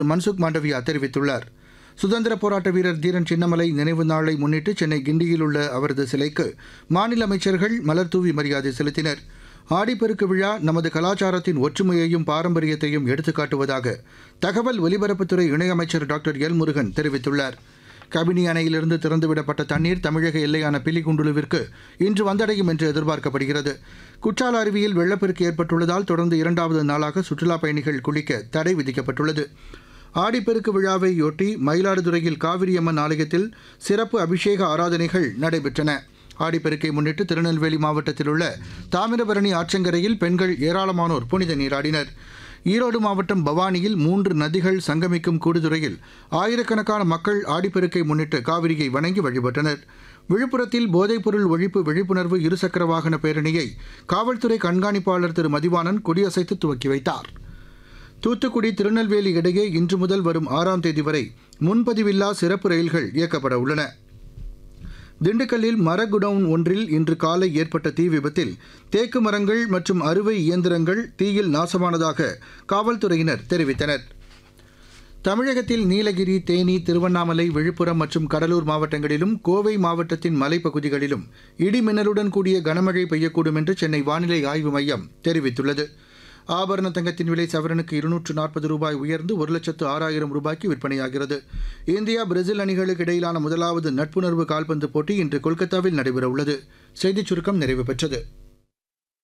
மன்சுக் மாண்டவியா தெரிவித்துள்ளார் சுதந்திர போராட்ட வீரர் தீரன் சின்னமலை நினைவு நாளை முன்னிட்டு சென்னை கிண்டியில் உள்ள அவரது சிலைக்கு மாநில அமைச்சர்கள் மலர்தூவி மரியாதை செலுத்தினர் ஆடிப்பெருக்கு விழா நமது கலாச்சாரத்தின் ஒற்றுமையையும் பாரம்பரியத்தையும் எடுத்துக்காட்டுவதாக தகவல் ஒலிபரப்புத்துறை இணையமைச்சர் டாக்டர் எல் முருகன் தெரிவித்துள்ளார் கபினி அணையிலிருந்து திறந்துவிடப்பட்ட தண்ணீர் தமிழக எல்லையான பிலிகுண்டுலுவிற்கு இன்று வந்தடையும் என்று எதிர்பார்க்கப்படுகிறது குற்றால அருவியில் வெள்ளப்பெருக்கு ஏற்பட்டுள்ளதால் தொடர்ந்து இரண்டாவது நாளாக சுற்றுலாப் பயணிகள் குளிக்க தடை விதிக்கப்பட்டுள்ளது ஆடிப்பெருக்கு விழாவையொட்டி மயிலாடுதுறையில் காவிரியம்மன் ஆலயத்தில் சிறப்பு அபிஷேக ஆராதனைகள் நடைபெற்றன ஆடிப்பெருக்கை முன்னிட்டு திருநெல்வேலி மாவட்டத்தில் உள்ள தாமிரபரணி ஆற்றங்கரையில் பெண்கள் ஏராளமானோர் புனித நீராடினர் ஈரோடு மாவட்டம் பவானியில் மூன்று நதிகள் சங்கமிக்கும் கூடுதுறையில் ஆயிரக்கணக்கான மக்கள் ஆடிப்பெருக்கை முன்னிட்டு காவிரியை வணங்கி வழிபட்டனர் விழுப்புரத்தில் போதைப்பொருள் ஒழிப்பு விழிப்புணர்வு இருசக்கர வாகன பேரணியை காவல்துறை கண்காணிப்பாளர் திரு மதிவாணன் கொடியசைத்து துவக்கி வைத்தார் தூத்துக்குடி திருநெல்வேலி இடையே இன்று முதல் வரும் ஆறாம் தேதி வரை முன்பதிவில்லா சிறப்பு ரயில்கள் இயக்கப்பட உள்ளன திண்டுக்கல்லில் மர குடவுன் ஒன்றில் இன்று காலை ஏற்பட்ட தீ விபத்தில் தேக்கு மரங்கள் மற்றும் அறுவை இயந்திரங்கள் தீயில் நாசமானதாக காவல்துறையினர் தெரிவித்தனர் தமிழகத்தில் நீலகிரி தேனி திருவண்ணாமலை விழுப்புரம் மற்றும் கடலூர் மாவட்டங்களிலும் கோவை மாவட்டத்தின் மலைப்பகுதிகளிலும் இடிமின்னலுடன் கூடிய கனமழை பெய்யக்கூடும் என்று சென்னை வானிலை ஆய்வு மையம் தெரிவித்துள்ளது ஆபரண தங்கத்தின் விலை சவரனுக்கு இருநூற்று நாற்பது ரூபாய் உயர்ந்து ஒரு லட்சத்து ஆறாயிரம் ரூபாய்க்கு விற்பனையாகிறது இந்தியா பிரேசில் அணிகளுக்கு இடையிலான முதலாவது நட்புணர்வு கால்பந்து போட்டி இன்று கொல்கத்தாவில் நடைபெறவுள்ளது செய்திச் சுருக்கம் நிறைவு பெற்றது